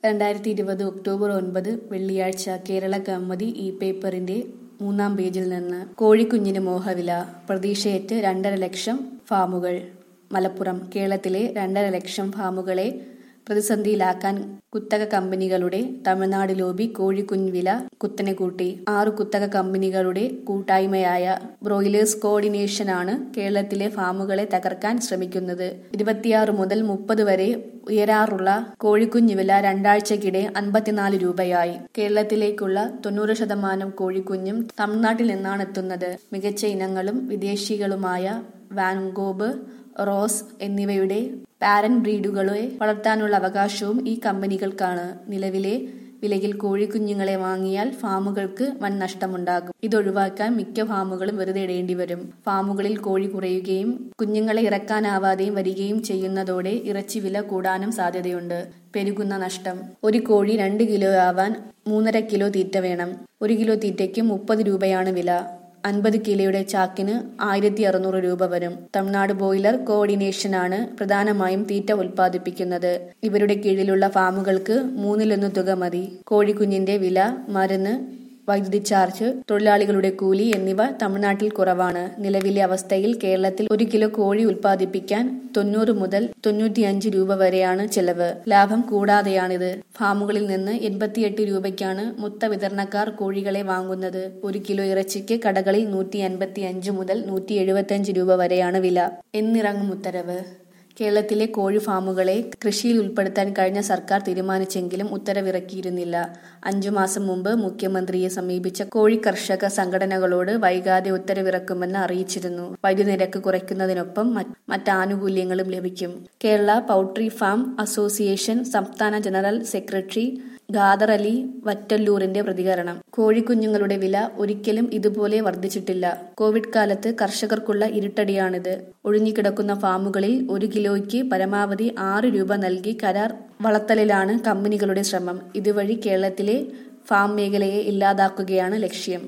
രണ്ടായിരത്തി ഇരുപത് ഒക്ടോബർ ഒൻപത് വെള്ളിയാഴ്ച കേരള കൗമുദി ഈ പേപ്പറിന്റെ മൂന്നാം പേജിൽ നിന്ന് കോഴിക്കുഞ്ഞിന് മോഹവില പ്രതീക്ഷയേറ്റ് രണ്ടര ലക്ഷം ഫാമുകൾ മലപ്പുറം കേരളത്തിലെ രണ്ടര ലക്ഷം ഫാമുകളെ പ്രതിസന്ധിയിലാക്കാൻ കുത്തക കമ്പനികളുടെ തമിഴ്നാട് ലോബി കോഴിക്കുഞ്ഞ് വില കുത്തനെ കൂട്ടി ആറ് കുത്തക കമ്പനികളുടെ കൂട്ടായ്മയായ ബ്രോയിലേഴ്സ് കോർഡിനേഷനാണ് കേരളത്തിലെ ഫാമുകളെ തകർക്കാൻ ശ്രമിക്കുന്നത് ഇരുപത്തിയാറ് മുതൽ മുപ്പത് വരെ ഉയരാറുള്ള കോഴിക്കുഞ്ഞ് വില രണ്ടാഴ്ചക്കിടെ അൻപത്തിനാല് രൂപയായി കേരളത്തിലേക്കുള്ള തൊണ്ണൂറ് ശതമാനം കോഴിക്കുഞ്ഞും തമിഴ്നാട്ടിൽ നിന്നാണ് എത്തുന്നത് മികച്ച ഇനങ്ങളും വിദേശികളുമായ വാൻഗോബ് റോസ് എന്നിവയുടെ പാരന്റ് ബ്രീഡുകളെ വളർത്താനുള്ള അവകാശവും ഈ കമ്പനികൾക്കാണ് നിലവിലെ വിലയിൽ കോഴിക്കുഞ്ഞുങ്ങളെ വാങ്ങിയാൽ ഫാമുകൾക്ക് വൻ നഷ്ടമുണ്ടാകും ഇതൊഴിവാക്കാൻ മിക്ക ഫാമുകളും വെറുതെ ഇടേണ്ടി വരും ഫാമുകളിൽ കോഴി കുറയുകയും കുഞ്ഞുങ്ങളെ ഇറക്കാനാവാതെയും വരികയും ചെയ്യുന്നതോടെ ഇറച്ചി വില കൂടാനും സാധ്യതയുണ്ട് പെരുകുന്ന നഷ്ടം ഒരു കോഴി രണ്ട് കിലോ ആവാൻ മൂന്നര കിലോ തീറ്റ വേണം ഒരു കിലോ തീറ്റയ്ക്ക് മുപ്പത് രൂപയാണ് വില അൻപത് കിലോയുടെ ചാക്കിന് ആയിരത്തി അറുന്നൂറ് രൂപ വരും തമിഴ്നാട് ബോയിലർ കോർഡിനേഷനാണ് പ്രധാനമായും തീറ്റ ഉൽപ്പാദിപ്പിക്കുന്നത് ഇവരുടെ കീഴിലുള്ള ഫാമുകൾക്ക് മൂന്നിലൊന്ന് തുക മതി കോഴിക്കുഞ്ഞിന്റെ വില മരുന്ന് വൈദ്യുതി ചാർജ് തൊഴിലാളികളുടെ കൂലി എന്നിവ തമിഴ്നാട്ടിൽ കുറവാണ് നിലവിലെ അവസ്ഥയിൽ കേരളത്തിൽ ഒരു കിലോ കോഴി ഉൽപ്പാദിപ്പിക്കാൻ തൊണ്ണൂറ് മുതൽ തൊണ്ണൂറ്റിയഞ്ച് രൂപ വരെയാണ് ചെലവ് ലാഭം കൂടാതെയാണിത് ഫാമുകളിൽ നിന്ന് എൺപത്തിയെട്ട് രൂപയ്ക്കാണ് മൊത്ത വിതരണക്കാർ കോഴികളെ വാങ്ങുന്നത് ഒരു കിലോ ഇറച്ചിക്ക് കടകളിൽ നൂറ്റി അൻപത്തി അഞ്ച് മുതൽ നൂറ്റി എഴുപത്തിയഞ്ച് രൂപ വരെയാണ് വില എന്നിറങ്ങും ഉത്തരവ് കേരളത്തിലെ കോഴി ഫാമുകളെ കൃഷിയിൽ ഉൾപ്പെടുത്താൻ കഴിഞ്ഞ സർക്കാർ തീരുമാനിച്ചെങ്കിലും ഉത്തരവിറക്കിയിരുന്നില്ല അഞ്ചു മാസം മുമ്പ് മുഖ്യമന്ത്രിയെ സമീപിച്ച കോഴി കർഷക സംഘടനകളോട് വൈകാതെ ഉത്തരവിറക്കുമെന്ന് അറിയിച്ചിരുന്നു വൈദ്യുതി നിരക്ക് കുറയ്ക്കുന്നതിനൊപ്പം മറ്റാനുകൂല്യങ്ങളും ലഭിക്കും കേരള പൗൾട്രി ഫാം അസോസിയേഷൻ സംസ്ഥാന ജനറൽ സെക്രട്ടറി ഖാദർ അലി വറ്റല്ലൂരിന്റെ പ്രതികരണം കോഴിക്കുഞ്ഞുങ്ങളുടെ വില ഒരിക്കലും ഇതുപോലെ വർദ്ധിച്ചിട്ടില്ല കോവിഡ് കാലത്ത് കർഷകർക്കുള്ള ഇരുട്ടടിയാണിത് ഒഴിഞ്ഞുകിടക്കുന്ന ഫാമുകളിൽ ഒരു കിലോയ്ക്ക് പരമാവധി ആറ് രൂപ നൽകി കരാർ വളർത്തലിലാണ് കമ്പനികളുടെ ശ്രമം ഇതുവഴി കേരളത്തിലെ ഫാം മേഖലയെ ഇല്ലാതാക്കുകയാണ് ലക്ഷ്യം